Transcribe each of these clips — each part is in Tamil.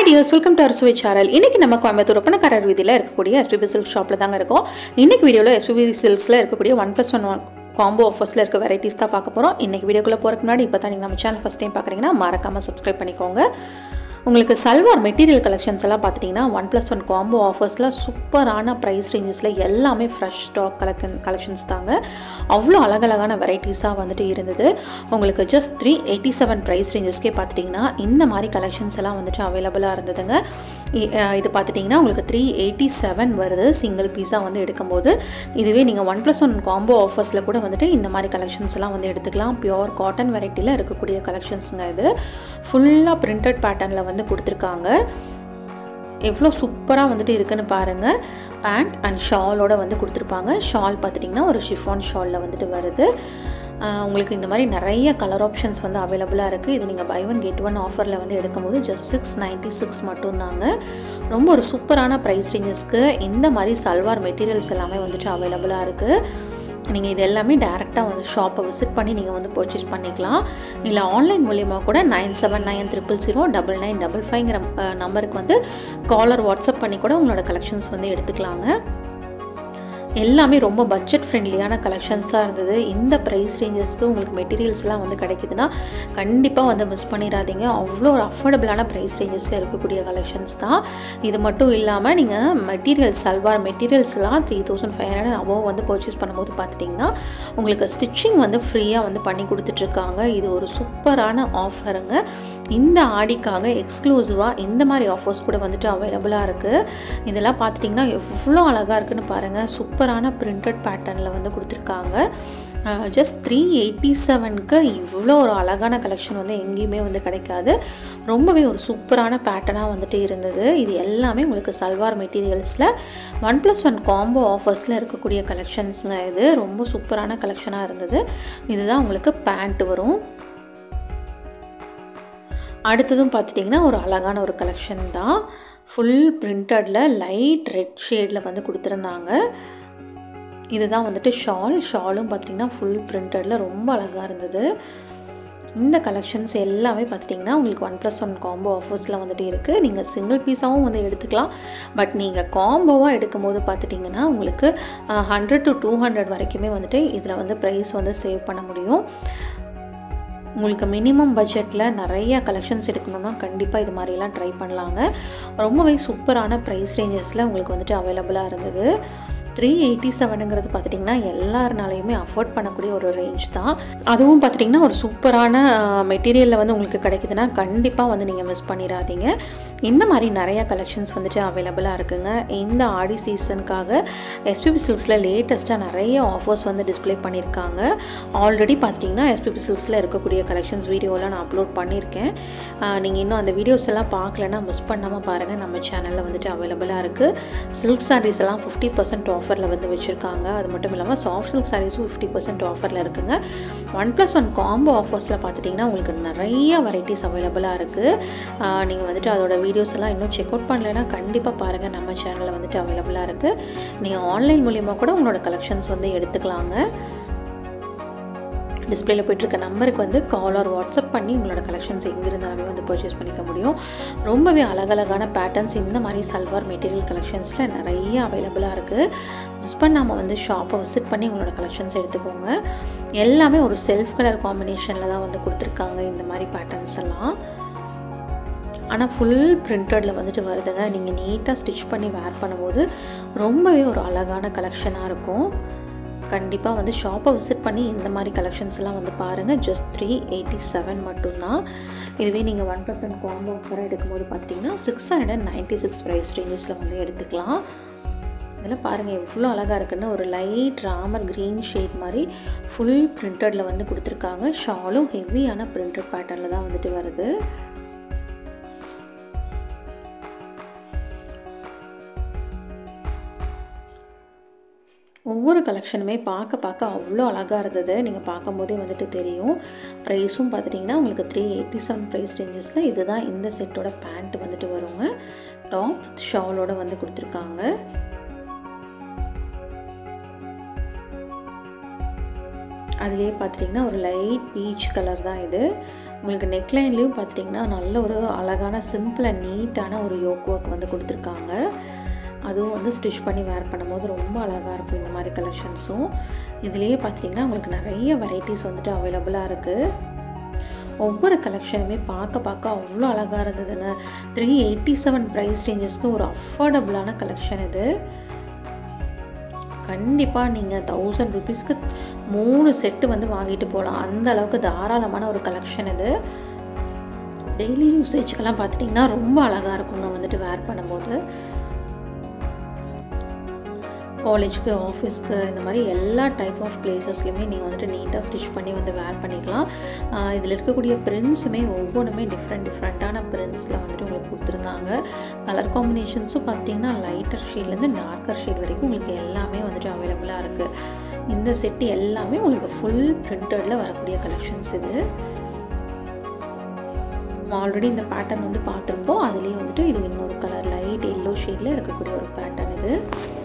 hi dears welcome to Arusuvai channel இன்றைக்கி நம்ம கோயம்புத்தூர் ஒப்பனக்காரர் வீதியில் இருக்கக்கூடிய எஸ்பிபி சில்க் ஷாப்பில் தாங்க இருக்கோம் இன்றைக்கி வீடியோவில் எஸ்பிபி சில்க்ஸில் இருக்கக்கூடிய one plus one one combo ஆஃபர்ஸில் இருக்க வெரைட்டிஸ் தான் பார்க்க போகிறோம் இன்றைக்கி வீடியோக்குள்ளே போகிறதுக்கு முன்னாடி இப்போ தான் நீங்கள் நம்ம சேனல் ஃபஸ்ட் டைம் பார்க்குறீங்கன்னா மறக்காமல் சப்ஸ்கிரைப் பண்ணிக்கோங்க உங்களுக்கு சல்வார் மெட்டீரியல் கலெக்ஷன்ஸ் எல்லாம் பார்த்துட்டிங்கன்னா ஒன் ப்ளஸ் ஒன் காம்போ ஆஃபர்ஸில் சூப்பரான ப்ரைஸ் ரேஞ்சஸில் எல்லாமே ஃப்ரெஷ் ஸ்டாக் கலெக்ஷன் கலெக்ஷன்ஸ் தாங்க அவ்வளோ அழகழகான வெரைட்டிஸாக வந்துட்டு இருந்தது உங்களுக்கு just three eighty seven price ரேஞ்சஸ்க்கே பார்த்துட்டிங்கன்னா இந்த மாதிரி கலெக்ஷன்ஸ் எல்லாம் வந்துட்டு அவைலபிளாக இருந்ததுங்க இ- அஹ் இது பார்த்துட்டிங்கன்னா உங்களுக்கு த்ரீ எயிட்டி செவன் வருது சிங்கிள் பீஸாக வந்து எடுக்கும்போது இதுவே நீங்கள் ஒன் ப்ளஸ் ஒன் காம்போ ஆஃபர்ஸில் கூட வந்துட்டு இந்த மாதிரி கலெக்ஷன்ஸ் எல்லாம் வந்து எடுத்துக்கலாம் பியோர் காட்டன் வெரைட்டியில் இருக்கக்கூடிய கலெக்ஷன்ஸுங்க இது ஃபுல்லாக பிரிண்டட் பேட்டர்னில் வந்து கொடுத்துருக்காங்க எவ்வளோ சூப்பராக வந்துட்டு இருக்குன்னு பாருங்கள் பேண்ட் அண்ட் ஷாலோட வந்து கொடுத்துருப்பாங்க ஷால் பார்த்துட்டிங்கன்னா ஒரு ஷிஃபான் ஷாலில் வந்துட்டு வருது ஆஹ் உங்களுக்கு இந்த மாதிரி நிறைய கலர் ஆப்ஷன்ஸ் வந்து அவைலபிளாக இருக்குது இது நீங்கள் பை ஒன் கெட் ஒன் ஆஃபரில் வந்து எடுக்கும்போது ஜஸ்ட் சிக்ஸ் நைன்ட்டி சிக்ஸ் மட்டும்தாங்க ரொம்ப ஒரு சூப்பரான ப்ரைஸ் ரேஞ்சஸ்க்கு இந்த மாதிரி சல்வார் மெட்டீரியல்ஸ் எல்லாமே வந்துட்டு அவைலபிளாக இருக்குது நீங்கள் இது எல்லாமே டேரெக்டாக வந்து ஷாப்பை விசிட் பண்ணி நீங்கள் வந்து பர்ச்சேஸ் பண்ணிக்கலாம் இல்லை ஆன்லைன் மூலியமாக கூட nine seven nine triple zero double nine double ஃபைவ்ங்கிற நம்பருக்கு வந்து காலர் வாட்ஸ்அப் பண்ணி கூட உங்களோட கலெக்ஷன்ஸ் வந்து எடுத்துக்கலாங்க எல்லாமே ரொம்ப பட்ஜெட் ஃப்ரெண்ட்லியான கலெக்ஷன்ஸ் தான் இருந்தது இந்த ப்ரைஸ் ரேஞ்சஸ்க்கு உங்களுக்கு மெட்டீரியல்ஸ்லாம் வந்து கிடைக்குதுன்னா கண்டிப்பாக வந்து மிஸ் பண்ணிடாதீங்க அவ்வளோ ஒரு அஃபோர்டபுளான ப்ரைஸ் ரேஞ்சஸில் இருக்கக்கூடிய கலெக்ஷன்ஸ் தான் இது மட்டும் இல்லாமல் நீங்கள் மெட்டீரியல்ஸ் சல்வார் மெட்டீரியல்ஸ்லாம் three thousand five hundred above வந்து பர்ச்சேஸ் பண்ணும்போது பார்த்துட்டிங்கன்னா உங்களுக்கு ஸ்டிச்சிங் வந்து ஃப்ரீயாக வந்து பண்ணி கொடுத்துட்ருக்காங்க இது ஒரு சூப்பரான ஆஃபருங்க இந்த ஆடிக்காக எக்ஸ்க்ளூசிவாக இந்த மாதிரி ஆஃபர்ஸ் கூட வந்துட்டு அவைலபிளாக இருக்குது இதெல்லாம் பார்த்துட்டிங்கன்னா எவ்வளோ அழகாக இருக்குன்னு பாருங்கள் சூப்பரான பிரிண்டட் பேட்டர்னில் வந்து கொடுத்துருக்காங்க ஜஸ்ட் த்ரீ எயிட்டி செவனுக்கு இவ்வளோ ஒரு அழகான கலெக்ஷன் வந்து எங்கேயுமே வந்து கிடைக்காது ரொம்பவே ஒரு சூப்பரான பேட்டர்னாக வந்துட்டு இருந்தது இது எல்லாமே உங்களுக்கு சல்வார் மெட்டீரியல்ஸில் ஒன் ப்ளஸ் ஒன் காம்போ ஆஃபர்ஸில் இருக்கக்கூடிய கலெக்ஷன்ஸுங்க இது ரொம்ப சூப்பரான கலெக்ஷனாக இருந்தது இதுதான் உங்களுக்கு பேண்ட் வரும் அடுத்ததும் பார்த்துட்டிங்கன்னா ஒரு அழகான ஒரு கலெக்ஷன் தான் ஃபுல் பிரிண்டடில் லைட் ரெட் ஷேடில் வந்து கொடுத்துருந்தாங்க இதுதான் வந்துட்டு ஷால் ஷாலும் பார்த்திங்கன்னா ஃபுல் பிரிண்டடில் ரொம்ப அழகாக இருந்தது இந்த கலெக்ஷன்ஸ் எல்லாமே பார்த்துட்டிங்கன்னா உங்களுக்கு ஒன் ப்ளஸ் ஒன் காம்போ ஆஃபர்ஸில் வந்துட்டு இருக்குது நீங்கள் சிங்கிள் பீஸாகவும் வந்து எடுத்துக்கலாம் பட் நீங்கள் காம்போவாக எடுக்கும்போது பார்த்துட்டிங்கன்னா உங்களுக்கு ஹண்ட்ரட் டு டூ ஹண்ட்ரட் வரைக்குமே வந்துட்டு இதில் வந்து ப்ரைஸ் வந்து சேவ் பண்ண முடியும் உங்களுக்கு மினிமம் பட்ஜெட்டில் நிறைய கலெக்ஷன்ஸ் எடுக்கணும்னா கண்டிப்பாக இது மாதிரிலாம் ட்ரை பண்ணலாங்க ரொம்பவே சூப்பரான ப்ரைஸ் ரேஞ்சஸில் உங்களுக்கு வந்துட்டு அவைலபிளாக இருந்தது த்ரீ எயிட்டி செவனுங்கிறது பார்த்துட்டிங்கன்னா எல்லாருனாலையுமே அஃபோர்ட் பண்ணக்கூடிய ஒரு ரேஞ்ச் தான் அதுவும் பார்த்துட்டிங்கன்னா ஒரு சூப்பரான மெட்டீரியலில் வந்து உங்களுக்கு கிடைக்குதுன்னா கண்டிப்பாக வந்து நீங்கள் மிஸ் பண்ணிடாதீங்க இந்த மாதிரி நிறைய கலெக்ஷன்ஸ் வந்துட்டு அவைலபிளாக இருக்குங்க இந்த ஆடி சீசனுக்காக எஸ்பிபி சில்க்ஸில் லேட்டஸ்ட்டாக நிறைய ஆஃபர்ஸ் வந்து டிஸ்ப்ளே பண்ணியிருக்காங்க ஆல்ரெடி பார்த்துட்டிங்கன்னா எஸ்பிபி சில்க்ஸில் இருக்கக்கூடிய கலெக்ஷன்ஸ் வீடியோலாம் நான் அப்லோட் பண்ணியிருக்கேன் நீங்கள் இன்னும் அந்த வீடியோஸ் எல்லாம் பார்க்கலன்னா மிஸ் பண்ணாமல் பாருங்கள் நம்ம சேனலில் வந்துட்டு அவைலபிளாக இருக்குது சில்க் சாரீஸ் எல்லாம் ஃபிஃப்டி பர்சன்ட் ஆஃபரில் வந்து வச்சுருக்காங்க அது மட்டும் இல்லாமல் சாஃப்ட் சில்க் சாரீஸும் ஃபிஃப்டி பர்சன்ட் ஆஃபரில் இருக்குங்க ஒன் ப்ளஸ் ஒன் காம்போ ஆஃபர்ஸில் பார்த்துட்டிங்கன்னா உங்களுக்கு நிறைய வெரைட்டிஸ் அவைலபிளாக இருக்குது நீங்கள் வந்துட்டு அதோட வீடியோஸ் எல்லாம் இன்னும் செக் அவுட் பண்ணலைன்னா கண்டிப்பாக பாருங்கள் நம்ம சேனலில் வந்துட்டு அவைலபிளாக இருக்குது நீங்கள் ஆன்லைன் மூலியமாக கூட உங்களோட கலெக்ஷன்ஸ் வந்து எடுத்துக்கலாங்க டிஸ்பிளேல போயிட்டுருக்க நம்பருக்கு வந்து கால் ஆர் வாட்ஸ்அப் பண்ணி உங்களோட கலெக்ஷன்ஸ் எங்கே இருந்தாலுமே வந்து பர்ச்சேஸ் பண்ணிக்க முடியும் ரொம்பவே அழகழகான பேட்டர்ன்ஸ் இந்த மாதிரி சல்வார் மெட்டீரியல் கலெக்ஷன்ஸில் நிறைய அவைலபிளாக இருக்குது மிஸ் பண்ணாமல் வந்து ஷாப்பை விசிட் பண்ணி உங்களோட கலெக்ஷன்ஸ் எடுத்துக்கோங்க எல்லாமே ஒரு செல்ஃப் கலர் காம்பினேஷனில் தான் வந்து கொடுத்துருக்காங்க இந்த மாதிரி பேட்டர்ன்ஸ் எல்லாம் ஆனால் ஃபுல் பிரிண்டடில் வந்துட்டு வருதுங்க நீங்கள் நீட்டாக ஸ்டிச் பண்ணி வேர் பண்ணும்போது ரொம்பவே ஒரு அழகான கலெக்ஷனாக இருக்கும் கண்டிப்பாக வந்து ஷாப்பை விசிட் பண்ணி இந்த மாதிரி கலெக்ஷன்ஸ் எல்லாம் வந்து பாருங்கள் ஜஸ்ட் த்ரீ எயிட்டி செவன் மட்டும்தான் இதுவே நீங்கள் ஒன் பர்சன்ட் காம்போ ஆஃபராக எடுக்கும்போது பார்த்தீங்கன்னா six hundred and ninety six price ரேஞ்சஸில் வந்து எடுத்துக்கலாம் இதில் பாருங்கள் எவ்வளோ அழகாக இருக்குன்னு ஒரு லைட் ராமர் க்ரீன் ஷேட் மாதிரி ஃபுல் பிரிண்டடில் வந்து கொடுத்துருக்காங்க ஷாலும் ஹெவியான பிரிண்டட் பேட்டர்னில் தான் வந்துட்டு வருது ஒவ்வொரு கலெக்ஷனுமே பார்க்க பார்க்க அவ்வளோ அழகாக இருந்தது நீங்கள் பார்க்கும்போதே வந்துட்டு தெரியும் ப்ரைஸும் பார்த்துட்டிங்கன்னா உங்களுக்கு த்ரீ எயிட்டி செவன் ப்ரைஸ் ரேஞ்சஸில் இதுதான் இந்த செட்டோட பேண்ட் வந்துட்டு வருங்க டாப் ஷாலோட வந்து கொடுத்துருக்காங்க அதுலேயே பார்த்துட்டிங்கன்னா ஒரு லைட் பீச் கலர் தான் இது உங்களுக்கு நெக்லைன்லேயும் பார்த்துட்டிங்கன்னா நல்ல ஒரு அழகான சிம்பிள் அண்ட் நீட்டான ஒரு யோக் ஒர்க் வந்து கொடுத்துருக்காங்க அதுவும் வந்து ஸ்டிச் பண்ணி வேர் பண்ணும்போது ரொம்ப அழகாக இருக்கும் இந்த மாதிரி கலெக்ஷன்ஸும் இதுலேயே பார்த்துட்டிங்கன்னா உங்களுக்கு நிறைய வெரைட்டிஸ் வந்துட்டு அவைலபிளாக இருக்குது ஒவ்வொரு கலெக்ஷனுமே பார்க்க பார்க்க அவ்வளோ அழகாக இருந்ததுங்க த்ரீ எயிட்டி செவன் ப்ரைஸ் ரேஞ்சஸ்க்கு ஒரு அஃபோர்டபுளான கலெக்ஷன் இது கண்டிப்பாக நீங்கள் தௌசண்ட் ருபீஸ்க்கு மூணு செட்டு வந்து வாங்கிட்டு போகலாம் அந்த அளவுக்கு தாராளமான ஒரு கலெக்ஷன் இது டெய்லி யூசேஜ்க்கெல்லாம் பார்த்துட்டிங்கன்னா ரொம்ப அழகாக இருக்குங்க வந்துட்டு வேர் பண்ணும்போது காலேஜ்க்கு ஆஃபீஸ்க்கு இந்த மாதிரி எல்லா டைப் ஆஃப் பிளேசஸ்லையுமே நீங்கள் வந்துட்டு நீட்டாக ஸ்டிச் பண்ணி வந்து வேர் பண்ணிக்கலாம் இதில் இருக்கக்கூடிய பிரிண்ட்ஸுமே ஒவ்வொன்றுமே டிஃப்ரெண்ட் டிஃப்ரெண்ட்டான பிரிண்ட்ஸில் வந்துட்டு உங்களுக்கு கொடுத்துருந்தாங்க கலர் காம்பினேஷன்ஸும் பார்த்தீங்கன்னா லைட்டர் ஷேட்லேருந்து டார்க்கர் ஷேட் வரைக்கும் உங்களுக்கு எல்லாமே வந்துட்டு அவைலபிளாக இருக்குது இந்த செட்டு எல்லாமே உங்களுக்கு ஃபுல் பிரிண்டடில் வரக்கூடிய கலெக்ஷன்ஸ் இது ஆல்ரெடி இந்த பேட்டர்ன் வந்து பார்த்துருப்போம் அதுலேயே வந்துட்டு இது இன்னொரு கலர் லைட் எல்லோ ஷேடில் இருக்கக்கூடிய ஒரு பேட்டர்ன் இது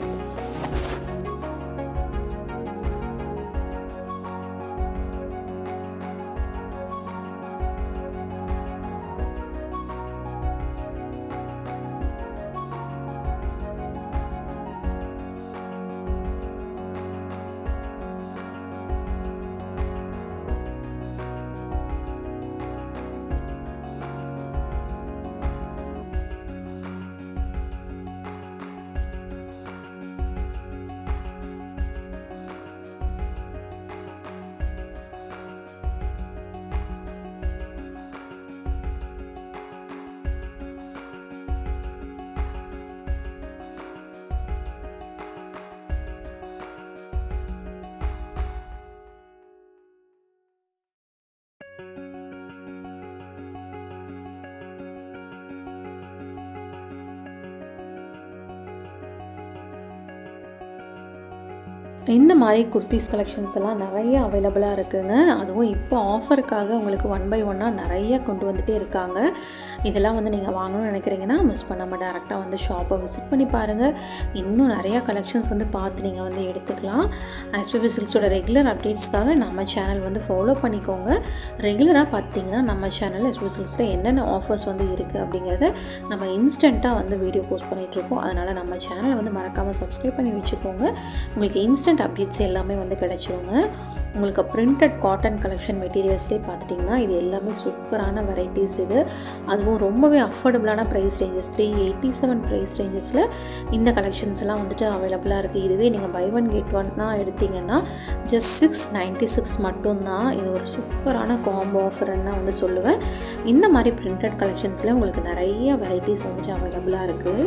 இந்த மாதிரி குர்த்திஸ் கலெக்ஷன்ஸ் எல்லாம் நிறைய அவைலபிளாக இருக்குங்க அதுவும் இப்போ ஆஃபருக்காக உங்களுக்கு ஒன் பை ஒன்னாக நிறைய கொண்டு வந்துட்டே இருக்காங்க இதெல்லாம் வந்து நீங்கள் வாங்கணும்னு நினைக்கிறீங்கன்னா மிஸ் பண்ணாமல் டேரெக்டாக வந்து ஷாப்பை விசிட் பண்ணி பாருங்கள் இன்னும் நிறையா கலெக்ஷன்ஸ் வந்து பார்த்து நீங்கள் வந்து எடுத்துக்கலாம் எஸ்பிபி சில்க்ஸோட ரெகுலர் அப்டேட்ஸ்க்காக நம்ம சேனல் வந்து ஃபாலோ பண்ணிக்கோங்க ரெகுலராக பார்த்தீங்கன்னா நம்ம சேனல் எஸ்பிபி சில்க்ஸில் என்னென்ன ஆஃபர்ஸ் வந்து இருக்குது அப்படிங்கிறத நம்ம இன்ஸ்டண்ட்டாக வந்து வீடியோ போஸ்ட் பண்ணிகிட்ருக்கோம் அதனால் நம்ம சேனலை வந்து மறக்காமல் சப்ஸ்கிரைப் பண்ணி வச்சுக்கோங்க உங்களுக்கு இன்ஸ்டன்ட் அப்டேட்ஸ் எல்லாமே வந்து கிடச்சிருங்க உங்களுக்கு பிரிண்டட் காட்டன் கலெக்ஷன் மெட்டீரியல்ஸ்லேயே பார்த்துட்டிங்கன்னா இது எல்லாமே சூப்பரான வெரைட்டிஸ் இது அதுவும் ரொம்பவே அஃபோர்டபுளான price ranges three eighty seven price ரேஞ்சஸில் இந்த கலெக்ஷன்ஸ் எல்லாம் வந்துட்டு அவைலபிளாக இருக்குது இதுவே நீங்கள் பை ஒன் கெட் ஒன்னா எடுத்தீங்கன்னா ஜஸ்ட் சிக்ஸ் நைன்ட்டி சிக்ஸ் மட்டும்தான் இது ஒரு சூப்பரான காம்போ ஆஃபர்ன்னு தான் வந்து சொல்லுவேன் இந்த மாதிரி பிரிண்டட் கலெக்ஷன்ஸில் உங்களுக்கு நிறைய வெரைட்டிஸ் வந்துட்டு அவைலபிளாக இருக்குது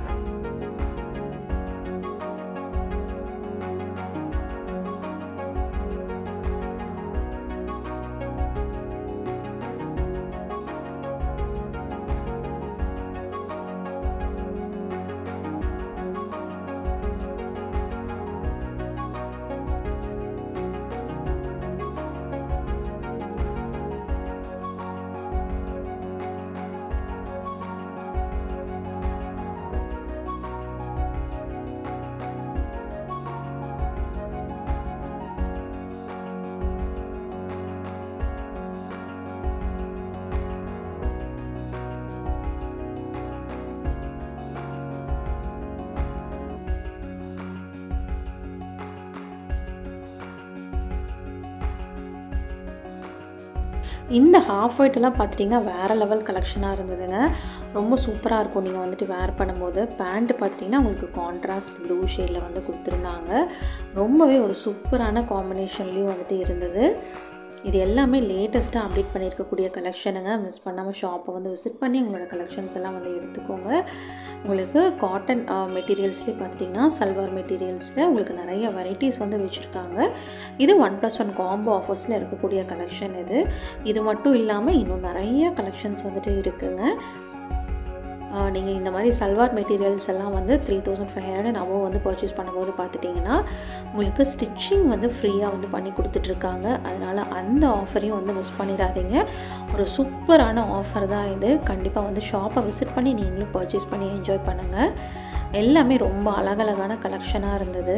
இந்த ஹாஃப் ஒயிட்டெல்லாம் பார்த்துட்டிங்கன்னா வேறு லெவல் கலெக்ஷனாக இருந்ததுங்க ரொம்ப சூப்பராக இருக்கும் நீங்கள் வந்துட்டு வேர் பண்ணும்போது பேண்ட்டு பார்த்துட்டிங்கன்னா உங்களுக்கு கான்ட்ராஸ்ட் ப்ளூ ஷேடில் வந்து கொடுத்துருந்தாங்க ரொம்பவே ஒரு சூப்பரான காம்பினேஷன்லேயும் வந்துட்டு இருந்தது இது எல்லாமே லேட்டஸ்ட்டாக அப்டேட் பண்ணியிருக்கக்கூடிய கலெக்ஷனுங்க மிஸ் பண்ணாமல் ஷாப்பை வந்து விசிட் பண்ணி உங்களோட கலெக்ஷன்ஸ் எல்லாம் வந்து எடுத்துக்கோங்க உங்களுக்கு காட்டன் மெட்டீரியல்ஸ்லேயே பார்த்துட்டிங்கன்னா சல்வார் மெட்டீரியல்ஸில் உங்களுக்கு நிறைய வெரைட்டிஸ் வந்து வச்சுருக்காங்க இது ஒன் ப்ளஸ் ஒன் காம்போ ஆஃபர்ஸில் இருக்கக்கூடிய கலெக்ஷன் இது இது மட்டும் இல்லாமல் இன்னும் நிறைய கலெக்ஷன்ஸ் வந்துட்டு இருக்குங்க நீங்கள் இந்த மாதிரி சல்வார் மெட்டீரியல்ஸ் எல்லாம் வந்து three thousand five hundred above வந்து பர்ச்சேஸ் பண்ணும்போது பார்த்துட்டிங்கன்னா உங்களுக்கு ஸ்டிச்சிங் வந்து ஃப்ரீயாக வந்து பண்ணி கொடுத்துட்ருக்காங்க அதனால் அந்த ஆஃபரையும் வந்து மிஸ் பண்ணிடாதீங்க ஒரு சூப்பரான ஆஃபர் தான் இது கண்டிப்பாக வந்து ஷாப்பை விசிட் பண்ணி நீங்களும் பர்ச்சேஸ் பண்ணி என்ஜாய் பண்ணுங்கள் எல்லாமே ரொம்ப அழகழகான கலெக்ஷனாக இருந்தது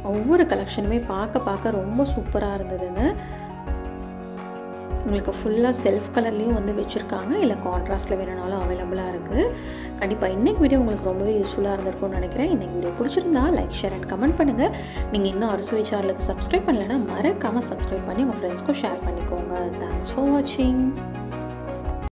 ஒவ்வொரு கலெக்ஷனுமே பார்க்க பார்க்க ரொம்ப சூப்பராக இருந்ததுங்க உங்களுக்கு ஃபுல்லாக செல்ஃப் கலர்லேயும் வந்து வச்சுருக்காங்க இல்லை கான்ட்ராஸ்ட்டில் வேணுனாலும் அவைலபிளாக இருக்குது கண்டிப்பாக இன்றைக்கி வீடியோ உங்களுக்கு ரொம்பவே யூஸ்ஃபுல்லாக இருந்திருக்கும்னு நினைக்கிறேன் இன்றைக்கி வீடியோ பிடிச்சிருந்தா லைக் ஷேர் அண்ட் கமெண்ட் பண்ணுங்கள் நீங்கள் இன்னும் அரசுவை சேனலுக்கு சப்ஸ்கிரைப் பண்ணலைன்னா மறக்காமல் சப்ஸ்கிரைப் பண்ணி உங்கள் ஃப்ரெண்ட்ஸ்க்கும் ஷேர் பண்ணிக்கோங்க தேங்க்ஸ் ஃபார் வாட்சிங்